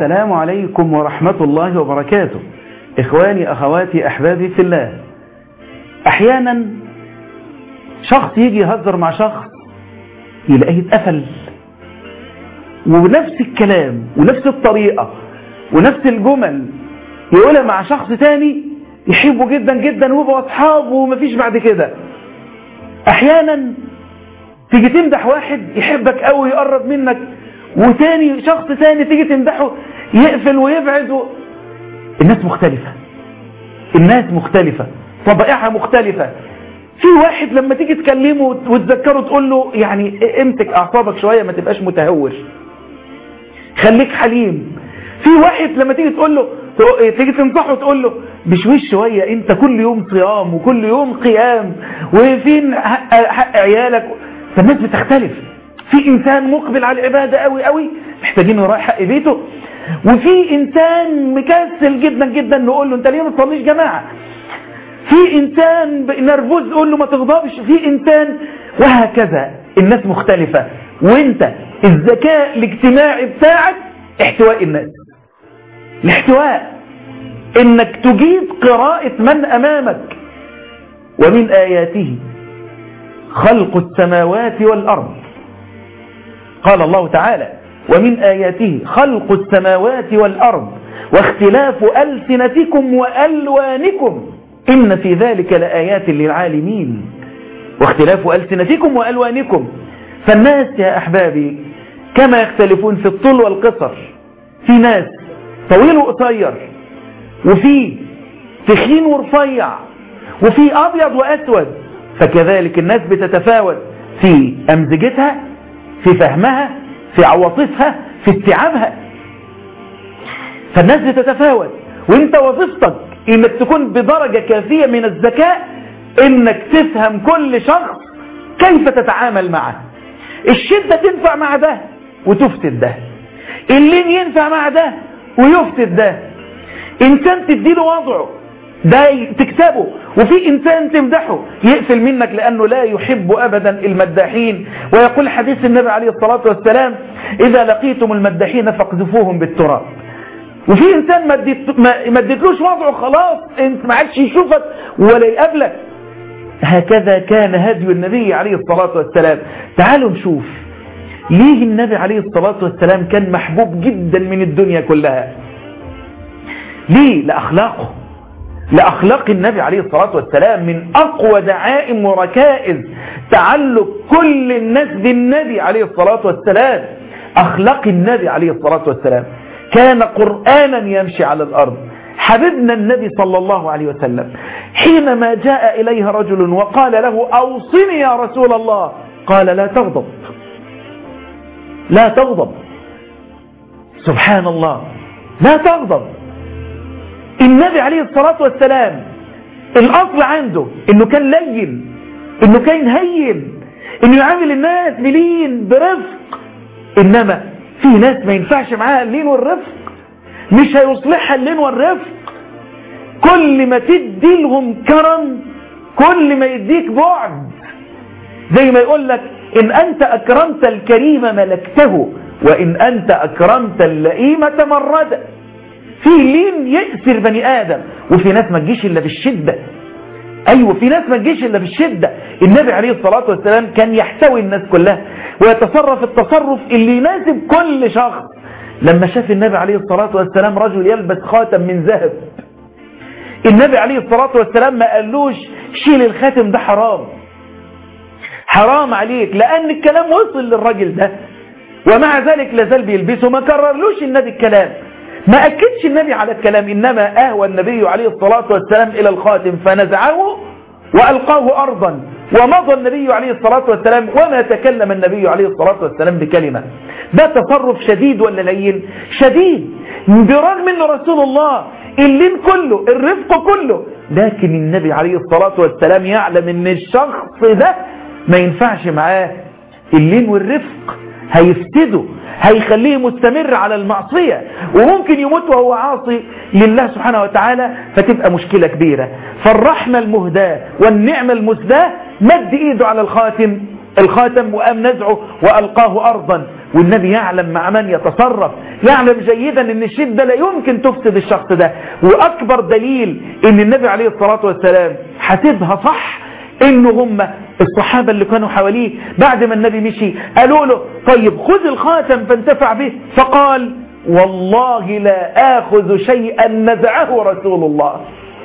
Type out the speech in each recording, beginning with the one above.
السلام عليكم ورحمة الله وبركاته إخواني أخواتي أحبابي في الله أحيانا شخص يجي يهزر مع شخص يلاقيه اتقفل ونفس الكلام ونفس الطريقة ونفس الجمل يقولها مع شخص تاني يحبه جدا جدا ويبقوا أصحاب ومفيش بعد كده أحيانا تيجي تمدح واحد يحبك قوي يقرب منك وتاني شخص تاني تيجي تمدحه يقفل ويبعد و... الناس مختلفة الناس مختلفة طبائعها مختلفة في واحد لما تيجي تكلمه وتذكره تقول له يعني امسك اعصابك شوية ما تبقاش متهور خليك حليم في واحد لما تيجي تقول له تيجي تنصحه تقول له بشويش شوية انت كل يوم صيام وكل يوم قيام وفين حق, حق عيالك فالناس بتختلف في انسان مقبل على العبادة قوي قوي محتاجين يراعي حق بيته وفي انسان مكسل جدا جدا نقول له انت ليه ما تصليش جماعة في انسان نرفوز نقول له ما تغضبش في انسان وهكذا الناس مختلفة وانت الذكاء الاجتماعي بتاعك احتواء الناس الاحتواء انك تجيد قراءة من امامك ومن اياته خلق السماوات والارض قال الله تعالى ومن آياته خلق السماوات والأرض واختلاف ألسنتكم وألوانكم إن في ذلك لآيات للعالمين واختلاف ألسنتكم وألوانكم فالناس يا أحبابي كما يختلفون في الطول والقصر في ناس طويل وقصير وفي تخين ورفيع وفي أبيض وأسود فكذلك الناس بتتفاوت في أمزجتها في فهمها في عواطفها في استيعابها فالناس بتتفاوت وانت وظيفتك انك تكون بدرجة كافية من الذكاء انك تفهم كل شخص كيف تتعامل معه الشدة تنفع مع ده وتفسد ده اللين ينفع مع ده ويفسد ده انسان تديله وضعه ده تكسبه وفي انسان تمدحه يقفل منك لانه لا يحب ابدا المداحين ويقول حديث النبي عليه الصلاة والسلام اذا لقيتم المداحين فاقذفوهم بالتراب وفي انسان ما اديتلوش وضعه خلاص انت ما عادش يشوفك ولا يقابلك هكذا كان هدي النبي عليه الصلاة والسلام تعالوا نشوف ليه النبي عليه الصلاة والسلام كان محبوب جدا من الدنيا كلها ليه لأخلاقه لأخلاق النبي عليه الصلاة والسلام من أقوى دعائم وركائز تعلق كل الناس بالنبي عليه الصلاة والسلام أخلاق النبي عليه الصلاة والسلام كان قرآنا يمشي على الأرض حبيبنا النبي صلى الله عليه وسلم حينما جاء إليه رجل وقال له أوصني يا رسول الله قال لا تغضب لا تغضب سبحان الله لا تغضب النبي عليه الصلاة والسلام الأصل عنده انه كان لين انه كان هين انه يعامل الناس بلين برفق انما في ناس ما ينفعش معاها اللين والرفق مش هيصلحها اللين والرفق كل ما تدي لهم كرم كل ما يديك بعد زي ما يقول لك ان انت اكرمت الكريم ملكته وان انت اكرمت اللئيم تمرده في لين يأسر بني آدم وفي ناس ما تجيش إلا بالشدة أيوة في ناس ما تجيش إلا بالشدة النبي عليه الصلاة والسلام كان يحتوي الناس كلها ويتصرف التصرف اللي يناسب كل شخص لما شاف النبي عليه الصلاة والسلام رجل يلبس خاتم من ذهب النبي عليه الصلاة والسلام ما قالوش شيل الخاتم ده حرام حرام عليك لأن الكلام وصل للراجل ده ومع ذلك لازال بيلبسه ما كررلوش النبي الكلام ما أكدش النبي على الكلام إنما أهوى النبي عليه الصلاة والسلام إلى الخاتم فنزعه وألقاه أرضا ومضى النبي عليه الصلاة والسلام وما تكلم النبي عليه الصلاة والسلام بكلمة ده تصرف شديد ولا لين شديد برغم أن رسول الله اللين كله الرفق كله لكن النبي عليه الصلاة والسلام يعلم أن الشخص ده ما ينفعش معاه اللين والرفق هيفسده هيخليه مستمر على المعصية وممكن يموت وهو عاصي لله سبحانه وتعالى فتبقى مشكلة كبيرة فالرحمة المهداة والنعمة المسداة مد ايده على الخاتم الخاتم وقام نزعه وألقاه أرضا والنبي يعلم مع من يتصرف يعلم جيدا ان الشدة لا يمكن تفسد الشخص ده واكبر دليل ان النبي عليه الصلاة والسلام حسبها صح انه هم الصحابة اللي كانوا حواليه بعد ما النبي مشي قالوا له طيب خذ الخاتم فانتفع به فقال والله لا آخذ شيئا نزعه رسول الله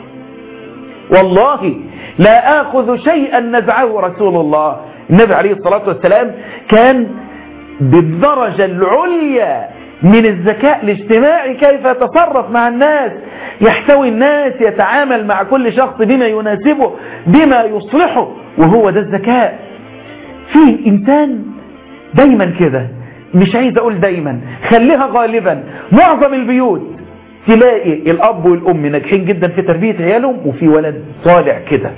والله لا آخذ شيئا نزعه رسول الله النبي عليه الصلاة والسلام كان بالدرجة العليا من الذكاء الاجتماعي كيف يتصرف مع الناس يحتوي الناس يتعامل مع كل شخص بما يناسبه بما يصلحه وهو ده الذكاء في إنسان دايما كده مش عايز أقول دايما خليها غالبا معظم البيوت تلاقي الأب والأم ناجحين جدا في تربية عيالهم وفي ولد طالع كده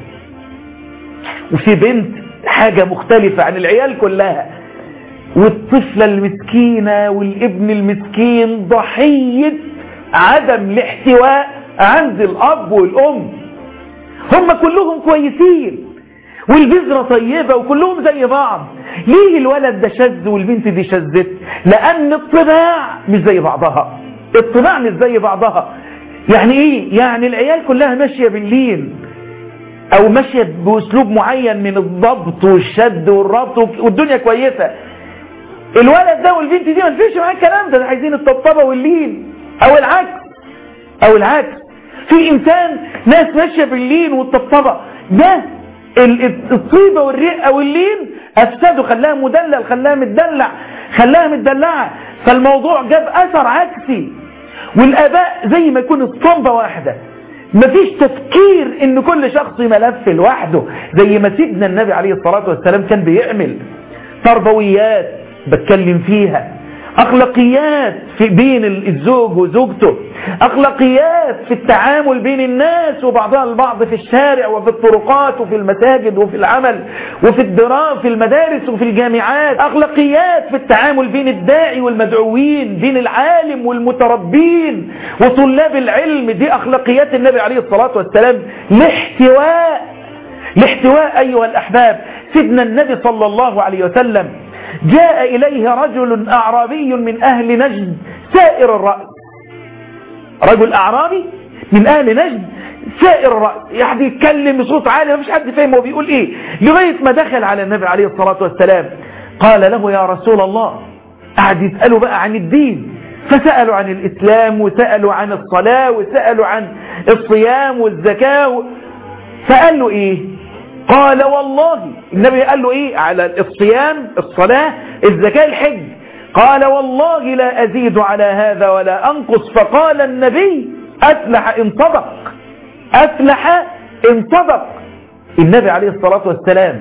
وفي بنت حاجة مختلفة عن العيال كلها والطفلة المسكينة والابن المسكين ضحية عدم الاحتواء عند الأب والأم هم كلهم كويسين والبذرة طيبة وكلهم زي بعض ليه الولد ده شذ والبنت دي شذت لأن الطباع مش زي بعضها الطباع مش زي بعضها يعني ايه يعني العيال كلها ماشية باللين او ماشية باسلوب معين من الضبط والشد والربط والدنيا كويسة الولد ده والبنت دي ما تفيش معاه الكلام ده, ده عايزين الطبطبة واللين او العكس او العكس في انسان ناس ماشية باللين والطبطبة ده الطيبة والرقة واللين افسده خلاها مدلل خلاها متدلع خلاها متدلعة فالموضوع جاب اثر عكسي والاباء زي ما يكون الصنبة واحدة مفيش تفكير ان كل شخص ملف لوحده زي ما سيدنا النبي عليه الصلاة والسلام كان بيعمل تربويات بتكلم فيها اخلاقيات في بين الزوج وزوجته اخلاقيات في التعامل بين الناس وبعضها البعض في الشارع وفي الطرقات وفي المساجد وفي العمل وفي الدراسة في المدارس وفي الجامعات اخلاقيات في التعامل بين الداعي والمدعوين بين العالم والمتربين وطلاب العلم دي اخلاقيات النبي عليه الصلاة والسلام لاحتواء لاحتواء ايها الاحباب سيدنا النبي صلى الله عليه وسلم جاء إليه رجل أعرابي من أهل نجد سائر الرأس رجل أعرابي من أهل نجد سائر الرأس يعني يتكلم بصوت عالي مفيش حد فاهم هو بيقول إيه لغاية ما دخل على النبي عليه الصلاة والسلام قال له يا رسول الله قعد يسأله بقى عن الدين فسألوا عن الإسلام وسألوا عن الصلاة وسألوا عن الصيام والزكاة فقال له إيه قال والله النبي قال له ايه على الصيام الصلاة الزكاة الحج قال والله لا أزيد على هذا ولا أنقص فقال النبي أفلح إن صدق أفلح إن صدق النبي عليه الصلاة والسلام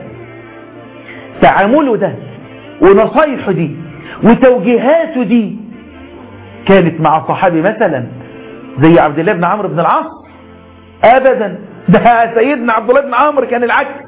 تعامله ده ونصايحه دي وتوجيهاته دي كانت مع صحابي مثلا زي عبد الله بن عمرو بن العاص أبدا ده سيدنا عبد الله بن عمرو كان العكس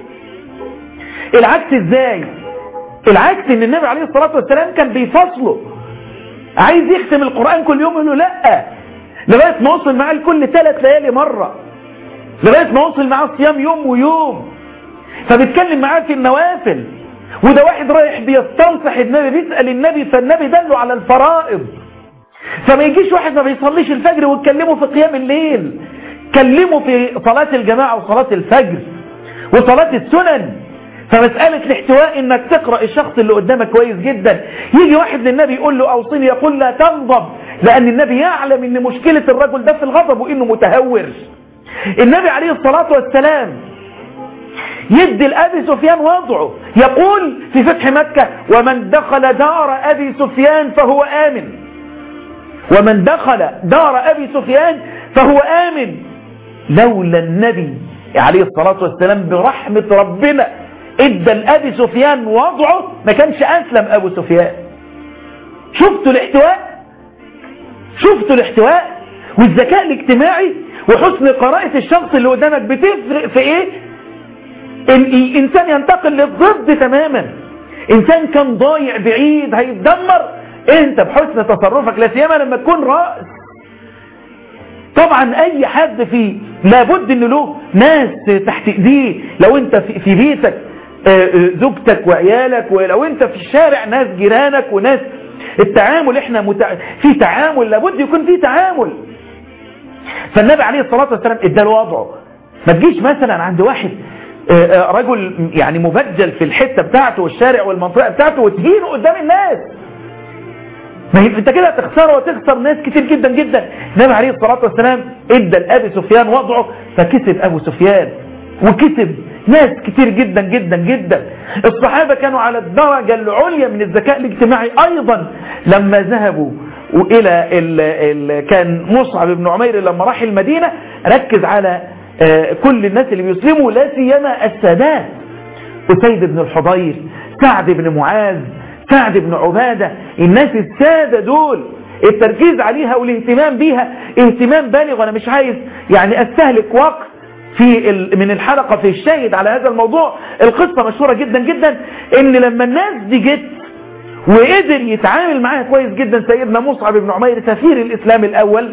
العكس ازاي العكس ان النبي عليه الصلاة والسلام كان بيفصله عايز يختم القرآن كل يوم يقول له لا لغاية ما وصل معاه لكل ثلاث ليالي مرة لغاية ما وصل معاه صيام يوم ويوم فبيتكلم معاه في النوافل وده واحد رايح بيستنصح النبي بيسأل النبي فالنبي دله على الفرائض فما يجيش واحد ما بيصليش الفجر ويتكلمه في قيام الليل كلمه في صلاة الجماعة وصلاة الفجر وصلاة السنن فمسألة الاحتواء انك تقرأ الشخص اللي قدامك كويس جدا يجي واحد للنبي يقول له اوصيني يقول لا تغضب لان النبي يعلم ان مشكلة الرجل ده في الغضب وانه متهور النبي عليه الصلاة والسلام يدي لأبي سفيان وضعه يقول في فتح مكة ومن دخل دار أبي سفيان فهو آمن ومن دخل دار أبي سفيان فهو آمن لولا النبي عليه الصلاة والسلام برحمة ربنا ادى لأبي سفيان وضعه ما كانش أسلم أبو سفيان شفتوا الاحتواء شفتوا الاحتواء والذكاء الاجتماعي وحسن قراءة الشخص اللي قدامك بتفرق في ايه ان الانسان ينتقل للضد تماما انسان كان ضايع بعيد هيتدمر انت بحسن تصرفك لا سيما لما تكون رأس طبعا اي حد فيه لابد ان له ناس تحت ايديه لو انت في بيتك زوجتك وعيالك ولو انت في الشارع ناس جيرانك وناس التعامل احنا متع... في تعامل لابد يكون في تعامل فالنبي عليه الصلاة والسلام ادى له وضعه ما تجيش مثلا عند واحد رجل يعني مبجل في الحتة بتاعته والشارع والمنطقة بتاعته وتهينه قدام الناس ما هي انت كده هتخسره وتخسر ناس كتير جدا جدا النبي عليه الصلاة والسلام ادى لأبي سفيان وضعه فكسب أبو سفيان وكسب ناس كتير جدا جدا جدا الصحابة كانوا على الدرجة العليا من الذكاء الاجتماعي أيضا لما ذهبوا وإلى ال ال كان مصعب بن عمير لما راح المدينة ركز على كل الناس اللي بيسلموا لا سيما السادات أسيد بن الحضير سعد بن معاذ سعد بن عبادة الناس السادة دول التركيز عليها والاهتمام بيها اهتمام بالغ وانا مش عايز يعني استهلك وقت في من الحلقة في الشاهد على هذا الموضوع القصة مشهورة جدا جدا ان لما الناس دي جت وقدر يتعامل معاها كويس جدا سيدنا مصعب بن عمير سفير الاسلام الاول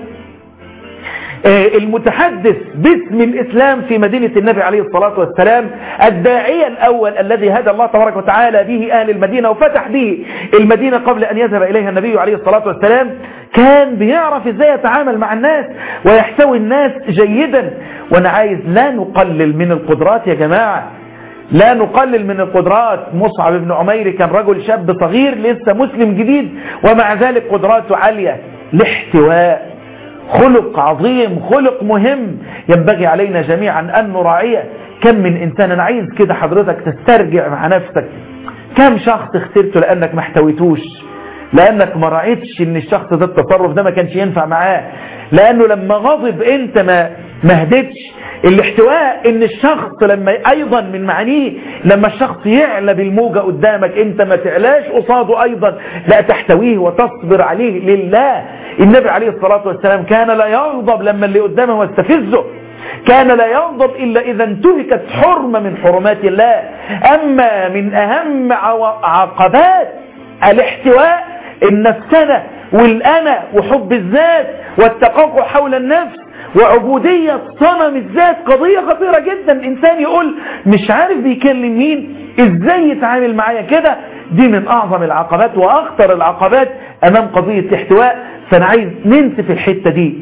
المتحدث باسم الإسلام في مدينة النبي عليه الصلاة والسلام الداعية الأول الذي هدى الله تبارك وتعالى به أهل المدينة وفتح به المدينة قبل أن يذهب إليها النبي عليه الصلاة والسلام كان بيعرف ازاي يتعامل مع الناس ويحتوي الناس جيدا وانا عايز لا نقلل من القدرات يا جماعة لا نقلل من القدرات مصعب بن عمير كان رجل شاب صغير لسه مسلم جديد ومع ذلك قدراته عالية الاحتواء خلق عظيم خلق مهم ينبغي علينا جميعا أن نراعيه كم من إنسان أنا عايز كده حضرتك تسترجع مع نفسك كم شخص اخترته لأنك ما احتويتوش لأنك ما راعيتش ان الشخص ده التصرف ده ما كانش ينفع معاه لأنه لما غضب انت ما ما هدتش الاحتواء ان الشخص لما ايضا من معانيه لما الشخص يعلى بالموجة قدامك انت ما تعلاش قصاده ايضا لا تحتويه وتصبر عليه لله النبي عليه الصلاة والسلام كان لا يغضب لما اللي قدامه يستفزه كان لا يغضب إلا إذا انتهكت حرمة من حرمات الله أما من أهم عقبات الاحتواء النفسنة والأنا وحب الذات والتقاقع حول النفس وعبودية صنم الذات قضية خطيرة جدا إنسان يقول مش عارف بيكلم مين إزاي يتعامل معايا كده دي من أعظم العقبات وأخطر العقبات أمام قضية الاحتواء فأنا عايز ننسف الحتة دي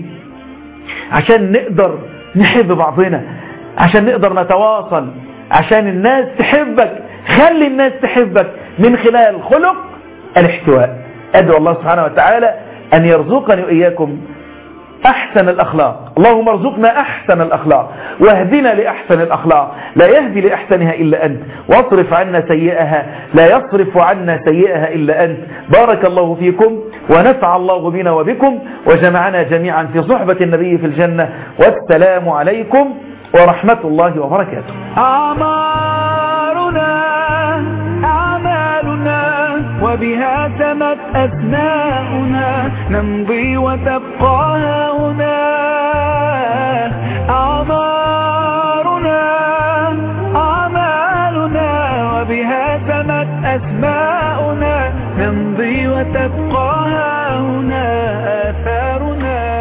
عشان نقدر نحب بعضنا عشان نقدر نتواصل عشان الناس تحبك خلي الناس تحبك من خلال خلق الاحتواء أدعو الله سبحانه وتعالى أن يرزقني وإياكم أحسن الأخلاق اللهم ارزقنا أحسن الأخلاق واهدنا لأحسن الأخلاق لا يهدي لأحسنها إلا أنت واصرف عنا سيئها لا يصرف عنا سيئها إلا أنت بارك الله فيكم ونفع الله بنا وبكم وجمعنا جميعا في صحبة النبي في الجنة والسلام عليكم ورحمة الله وبركاته أعمارنا أعمالنا وبها تمت أثناؤنا نمضي وتبقى هنا أعمارنا أعمالنا وبها تمت أسماؤنا نمضي وتبقى هنا آثارنا